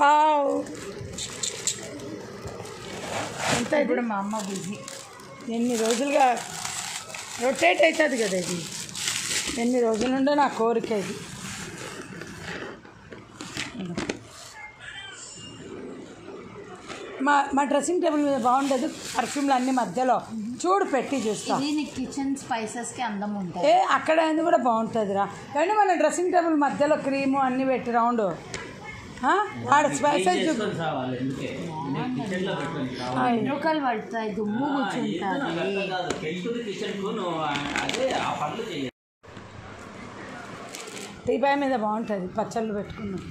Wow ఎంత ఇది? ఇప్పుడు మా అమ్మ బిజీ ఎన్ని రోజులుగా రొటేట్ అవుతుంది కదా ఇది ఎన్ని రోజుల నుండో నా కోరిక ఇది మా మా డ్రెస్సింగ్ టేబుల్ మీద బాగుండదు పర్ఫ్యూమ్లు అన్ని మధ్యలో చూడు పెట్టి చూస్తా ఇది నీ కిచెన్ స్పైసెస్ కి అందం ఉంటుంది ఏ అక్కడ అయింది కూడా బాగుంటుంది రా కానీ మన డ్రెస్సింగ్ టేబుల్ మధ్యలో క్రీము అన్నీ పెట్టి రౌండ్ ఆడ స్పైసెస్ చూపు రావాలి ఎందుకే కిచెన్ లో పెట్టుకొని కావాలి వెంట్రుకలు పడతాయి దుమ్ము కూర్చుంటుంది కాదు వెళ్తుంది కిచెన్ కు నువ్వు అదే ఆ పనులు చేయాలి టీపాయ్ మీద బాగుంటుంది పచ్చళ్ళు పెట్టుకున్నాం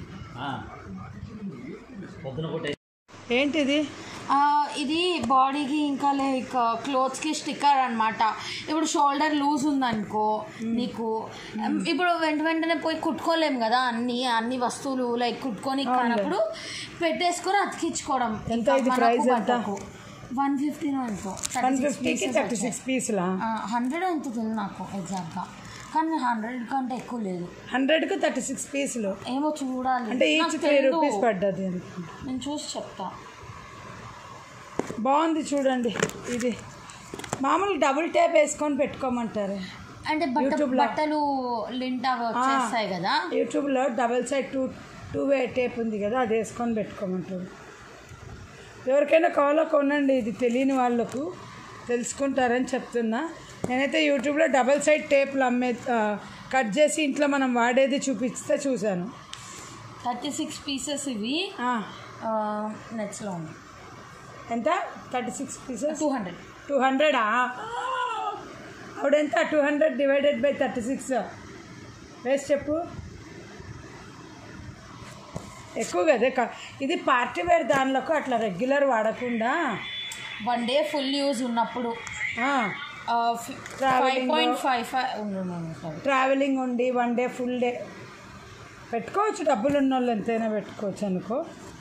పొద్దున పూట ఏంటిది ఆ, ఇది బాడీకి ఇంకా లైక్ క్లోత్స్కి స్టిక్కర్ అన్నమాట ఇప్పుడు షోల్డర్ లూజ్ ఉందనుకో నీకు ఇప్పుడు వెంట వెంటనే పోయి కుట్టుకోలేం కదా అన్ని అన్ని వస్తువులు లైక్ కుట్టుకొని కానప్పుడు పెట్టేసుకొని అతికించుకోవడం ఎంత ఇది price ఎంత? వన్ ఫిఫ్టీన్ ఎంతో వన్ ఫిఫ్టీకి థర్టీ సిక్స్ పీస్లా హండ్రెడ్ ఎంత తెలియదు నాకు ఎగ్జాక్ట్గా కానీ హండ్రెడ్ కంటే ఎక్కువ లేదు హండ్రెడ్కి థర్టీ సిక్స్ పీసులు ఏమో చూడాలి అంటే ఈచ్ నాకు త్రీ తెలీదు. రూపీస్ పడ్డది అనుకుంటా నేను చూసి చెప్తా బాగుంది చూడండి ఇది మామూలు డబుల్ ట్యాప్ వేసుకొని పెట్టుకోమంటారు అంటే బట్ట YouTube లో. బట్టలు లింట్ అవి వచ్చేస్తాయి కదా యూట్యూబ్లో double side two two way tape ఉంది కదా అది వేసుకొని పెట్టుకోమంటారు ఎవరికైనా కావాలో కొనండి ఇది తెలియని వాళ్ళకు తెలుసుకుంటారని చెప్తున్నా నేనైతే యూట్యూబ్లో డబల్ సైడ్ టేప్లు అమ్మే ఆ, కట్ చేసి ఇంట్లో మనం వాడేది చూపిస్తే చూశాను థర్టీ సిక్స్ పీసెస్ ఇవి ఆ, నెట్స్లో ఉంది ఎంత thirty six pieces two hundred two హండ్రెడా అప్పుడెంత two hundred divided by thirty six వేసి చెప్పు ఎక్కువ కదా క- ఇది పార్టీ వేర్ దానిలోకి అట్లా రెగ్యులర్ వాడకుండా వన్ డే ఫుల్ యూజ్ ఉన్నప్పుడు ఆ, ఫైవ్ Travelling పాయింట్ లో- ఫైవ్ ఫైవ్ ట్రావెలింగ్ ఉండి వన్ డే ఫుల్ డే పెట్టుకోవచ్చు డబ్బులు ఉన్న వాళ్ళు ఎంతైనా పెట్టుకోవచ్చు అనుకో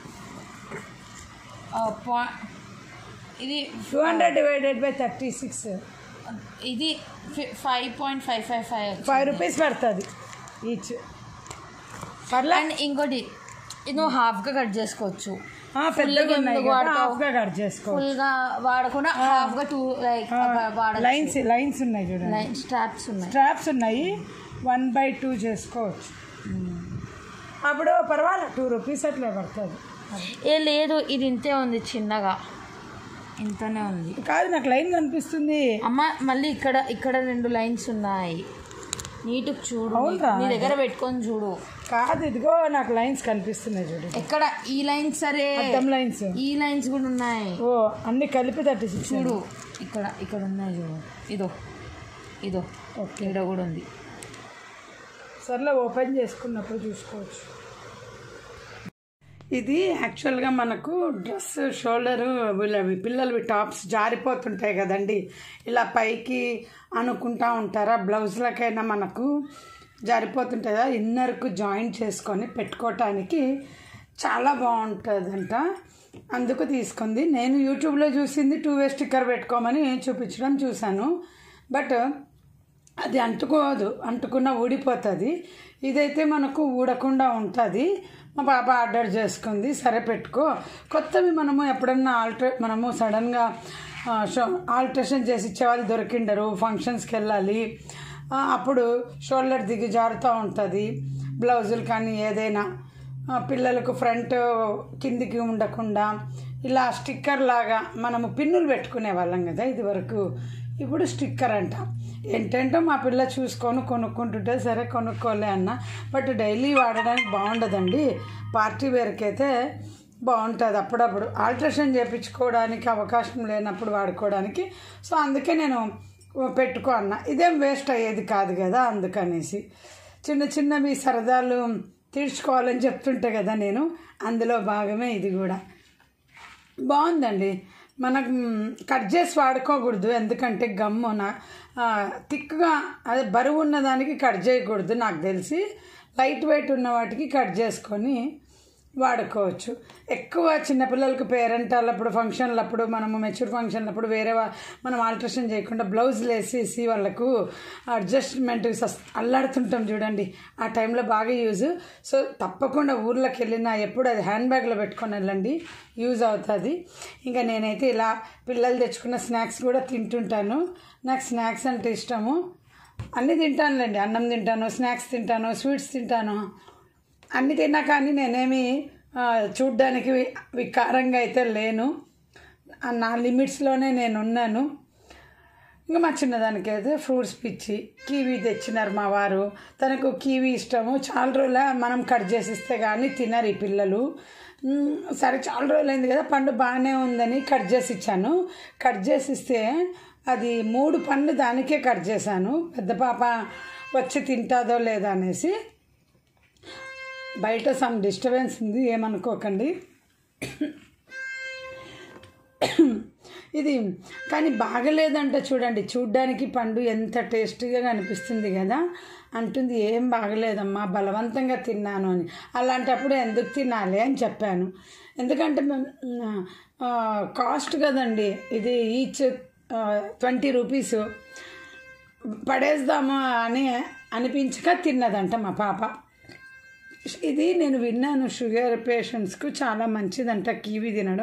ఇది two hundred divided by thirty six ఇది five point five five five five rupees పడుతుంది ఈచ్ పర్లే అండ్ ఇంకోటి ఇది నువ్వు హాఫ్గా కట్ చేసుకోవచ్చు ఆ, పెద్దగా ఉన్నాయి ఎందుకు కదా, వాడతావు? హాఫ్గా కట్ చేసుకోవచ్చు ఫుల్గా వాడకుండా హాఫ్గా టూ లైక్ వాడచ్చు లైన్స్ లైన్స్ ఉన్నాయి చూడండి లైన్ స్ట్రాప్స్ ఉన్నాయి స్ట్రాప్స్ ఉన్నాయి వన్ బై టూ చేసుకోవచ్చు అప్పుడు పర్వాలేదు టూ రూపీస్ అట్లే పడుతుంది ఏ లేదు ఇది ఇంతే ఉంది చిన్నగా ఇంతనే ఉంది కాదు నాకు లైన్ కనిపిస్తుంది అమ్మ మళ్ళీ ఇక్కడ ఇక్కడ రెండు లైన్స్ ఉన్నాయి నీట్ చూడు అవునురా. నీ దగ్గర పెట్టుకొని చూడు కాదు ఇదిగో నాకు లైన్స్ కనిపిస్తున్నాయి చూడు ఎక్కడ ఈ లైన్స్ సరే అద్దం లైన్స్ ఈ లైన్స్ కూడా ఉన్నాయి ఓ అన్ని కలిపి థర్టీ సిక్స్ చూడు ఇక్కడ ఇక్కడ ఉన్నాయి చూడు ఇదో ఇదో ఓకే ఇక్కడ కూడా ఉంది సర్లే ఓపెన్ చేసుకున్నప్పుడు చూసుకోవచ్చు ఇది యాక్చువల్గా మనకు డ్రెస్ షోల్డరు వీళ్ళవి పిల్లలవి టాప్స్ జారిపోతుంటాయి కదండి ఇలా పైకి అనుకుంటా ఉంటారా బ్లౌజ్లకైనా మనకు జారిపోతుంటాయి కదా ఇన్నర్కు జాయింట్ చేసుకొని పెట్టుకోవటానికి చాలా బాగుంటుందంట అందుకు తీసుకుంది నేను యూట్యూబ్లో చూసింది టూ వే స్టిక్కర్ పెట్టుకోమని చూపించడం చూశాను బట్ అది అంటుకోదు అంటుకున్న ఊడిపోతుంది ఇదైతే మనకు ఊడకుండా ఉంటుంది మా పాప ఆర్డర్ చేసుకుంది సరే పెట్టుకో కొత్తవి మనము ఎప్పుడన్నా ఆల్టర్ మనము సడన్గా ఆ, షో ఆల్ట్రేషన్ చేసి ఇచ్చేవాళ్ళు దొరికిండరు ఫంక్షన్స్కి వెళ్ళాలి ఆ, అప్పుడు షోల్డర్ దిగి జారుతూ ఉంటుంది బ్లౌజులు కానీ ఏదైనా ఆ, పిల్లలకు ఫ్రంట్ కిందికి ఉండకుండా ఇలా స్టిక్కర్ లాగా మనము పిన్నులు పెట్టుకునే వాళ్ళం కదా ఇది వరకు ఇప్పుడు స్టిక్కర్ అంట ఏంటంటే మా పిల్ల చూసుకొని కొనుక్కుంటుంటే సరే కొనుక్కోలే అన్న బట్ డైలీ వాడడానికి బాగుండదండి పార్టీ వేర్కి అయితే బాగుంటుంది అప్పుడప్పుడు ఆల్ట్రేషన్ చేయించుకోవడానికి అవకాశం లేనప్పుడు వాడుకోవడానికి సో అందుకే నేను పెట్టుకో అన్న ఇదేం వేస్ట్ అయ్యేది కాదు కదా అందుకనేసి చిన్న చిన్నవి సరదాలు తీర్చుకోవాలని చెప్తుంటే కదా నేను అందులో భాగమే ఇది కూడా బాగుందండి మనకు మ్, కట్ చేసి వాడుకోకూడదు ఎందుకంటే గమ్మున ఆ, థిక్గా అదే బరువు ఉన్న దానికి కట్ చేయకూడదు నాకు తెలిసి లైట్ వెయిట్ ఉన్న వాటికి కట్ చేసుకొని వాడుకోవచ్చు ఎక్కువ చిన్నపిల్లలకు పేరెంటాలప్పుడు ఫంక్షన్లప్పుడు మనము మెచ్యూర్ ఫంక్షన్లప్పుడు వేరే వా- మనం ఆల్ట్రేషన్ చేయకుండా బ్లౌజులు వేసేసి వాళ్ళకు అడ్జస్ట్మెంట్ అల్లాడుతుంటాం చూడండి ఆ టైంలో బాగా యూజ్ సో తప్పకుండా ఊర్లోకి వెళ్ళినా ఎప్పుడు అది హ్యాండ్ బ్యాగ్లో పెట్టుకొని వెళ్ళండి యూజ్ అవుతుంది ఇంకా నేనైతే ఇలా పిల్లలు తెచ్చుకున్న స్నాక్స్ కూడా తింటుంటాను నాకు స్నాక్స్ అంటే ఇష్టము అన్నీ తింటానులేండి అన్నం తింటాను స్నాక్స్ తింటాను స్వీట్స్ తింటాను అన్ని తిన్నా కానీ నేనేమి ఆ, చూడ్డానికి వి- వికారంగా అయితే లేను ఆ, నా లిమిట్స్లోనే నేను ఉన్నాను ఇంకా మా చిన్నదానికి అయితే ఫ్రూట్స్ పిచ్చి కీవీ తెచ్చినారు మా వారు తనకు కీవీ ఇష్టము చాలా రోజుల మనం కట్ చేసి ఇస్తే కానీ తినరు ఈ పిల్లలు మ్, సరే చాలా రోజులైంది కదా పండు బాగానే ఉందని కట్ చేసి ఇచ్చాను కట్ చేసి ఇస్తే అది మూడు పండ్లు దానికే కట్ చేశాను పెద్ద పాప వచ్చి తింటాదో లేదా అనేసి బయట సమ్ డిస్టర్బెన్స్ ఉంది ఏమనుకోకండి ఇది కానీ బాగలేదంట చూడండి చూడ్డానికి పండు ఎంత టేస్టీగా కనిపిస్తుంది కదా అంటుంది ఏం బాగలేదమ్మా బలవంతంగా తిన్నాను అని అలాంటప్పుడు ఎందుకు తినాలి అని చెప్పాను ఎందుకంటే మేము, ఆ, కాస్ట్ కదండి ఇది ఈచ్ ట్వంటీ రూపీస్ పడేద్దాము అని అనిపించక తిన్నదంట మా పాప ఇది నేను విన్నాను షుగర్ పేషెంట్స్కు చాలా మంచిదంట కివి తినడం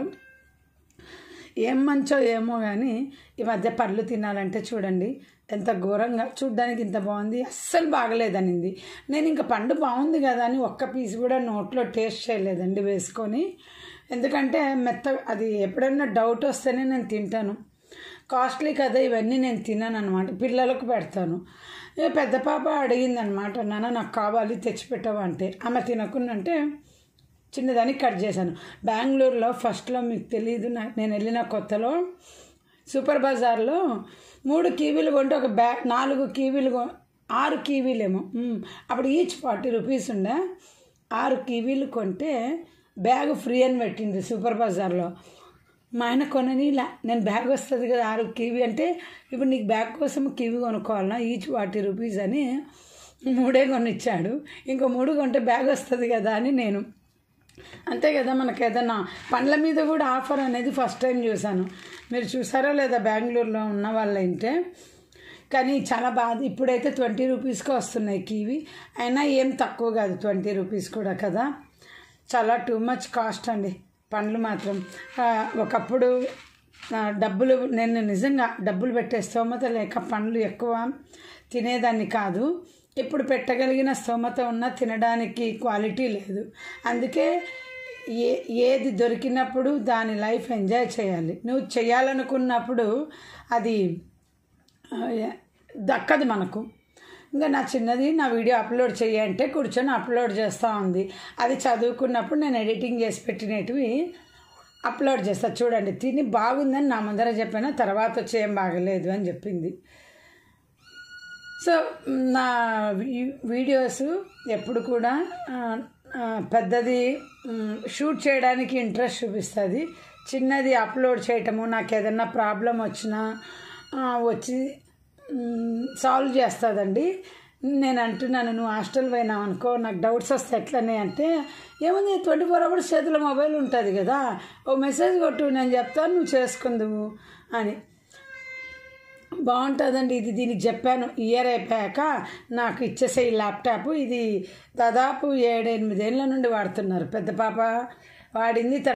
ఏం మంచో ఏమో కానీ ఈ మధ్య పళ్ళు తినాలంటే చూడండి ఎంత ఘోరంగా చూడ్డానికి ఇంత బాగుంది అస్సలు బాగలేదనింది నేను ఇంకా పండు బాగుంది కదా అని ఒక్క పీస్ కూడా నోట్లో టేస్ట్ చేయలేదండి వేసుకొని ఎందుకంటే మెత్త అది ఎప్పుడైనా డౌట్ వస్తేనే నేను తింటాను కాస్ట్లీ కదా ఇవన్నీ నేను తిన్నాను అనమాట పిల్లలకు పెడతాను ఇక పెద్ద పాప అడిగింది అనమాట నాన్న నాకు కావాలి తెచ్చిపెట్టవా అంటే ఆమె తినకుండా అంటే చిన్నదానికి కట్ చేశాను బెంగళూరులో ఫస్ట్లో మీకు తెలియదు నా- నేను వెళ్ళిన కొత్తలో సూపర్ బజార్లో మూడు కీవీలు కొంటే ఒక బ్యాగ్ నాలుగు కీవీలు కొ- ఆరు కీవీలేమో మ్, అప్పుడు ఈచ్ ఫార్టీ రూపీస్ ఉండే ఆరు కీవీలు కొంటే బ్యాగ్ ఫ్రీ అని పెట్టింది సూపర్ బజార్లో మా ఆయన కొననీలా నేను బ్యాగ్ వస్తుంది కదా ఆరు కివి అంటే ఇప్పుడు నీకు బ్యాగ్ కోసం కివి కొనుక్కోవాలన్నా ఈచ్ ఫార్టీ రూపీస్ అని మూడే కొనిచ్చాడు ఇంకో మూడు కొంటే బ్యాగ్ వస్తుంది కదా అని నేను అంతే కదా మనకు ఏదైనా పండ్ల మీద కూడా ఆఫర్ అనేది ఫస్ట్ టైం చూశాను మీరు చూసారో లేదా బెంగళూరులో ఉన్న వాళ్ళైతే కానీ చాలా బాధ ఇప్పుడైతే ట్వంటీ రూపీస్కి వస్తున్నాయి కివి అయినా ఏం తక్కువ కాదు ట్వంటీ రూపీస్ కూడా కదా చాలా టూ మచ్ కాస్ట్ అండి పండ్లు మాత్రం ఆ, ఒకప్పుడు ఆ, డబ్బులు నేను నిజంగా డబ్బులు పెట్టే స్తోమత లేక పండ్లు ఎక్కువ తినేదాన్ని కాదు ఇప్పుడు పెట్టగలిగిన స్తోమత ఉన్నా తినడానికి క్వాలిటీ లేదు అందుకే ఏ ఏది దొరికినప్పుడు దాని లైఫ్ ఎంజాయ్ చేయాలి నువ్వు చేయాలనుకున్నప్పుడు అది ఆ, దక్కదు మనకు ఇంకా నా చిన్నది నా వీడియో అప్లోడ్ చేయంటే కూర్చొని అప్లోడ్ చేస్తూ ఉంది అది చదువుకున్నప్పుడు నేను ఎడిటింగ్ చేసి పెట్టినవి అప్లోడ్ చేస్తా చూడండి తిని బాగుందని నా ముందర చెప్పాను తర్వాత వచ్చి ఏం బాగలేదు అని చెప్పింది సో నా వీ- వీడియోస్ ఎప్పుడు కూడా ఆ, ఆ, పెద్దది మ్, షూట్ చేయడానికి ఇంట్రెస్ట్ చూపిస్తుంది చిన్నది అప్లోడ్ చేయటము నాకు ఏదైనా ప్రాబ్లం వచ్చినా ఆ, వచ్చి మ్, సాల్వ్ చేస్తుందండి నేను అంటున్నాను నువ్వు హాస్టల్ పోయినావు అనుకో నాకు డౌట్స్ వస్తే ఎట్లనే అంటే ఏముంది ట్వంటీ ఫోర్ అవర్స్ చేతిలో మొబైల్ ఉంటుంది కదా ఓ మెసేజ్ కొట్టు నేను చెప్తాను నువ్వు చేసుకుందువు అని బాగుంటుందండి ఇది దీనికి చెప్పాను ఇయర్ అయిపోయాక నాకు ఇచ్చేసే ఈ ల్యాప్టాప్ ఇది దాదాపు ఏడెనిమిదేళ్ళ నుండి వాడుతున్నారు పెద్ద పాప వాడింది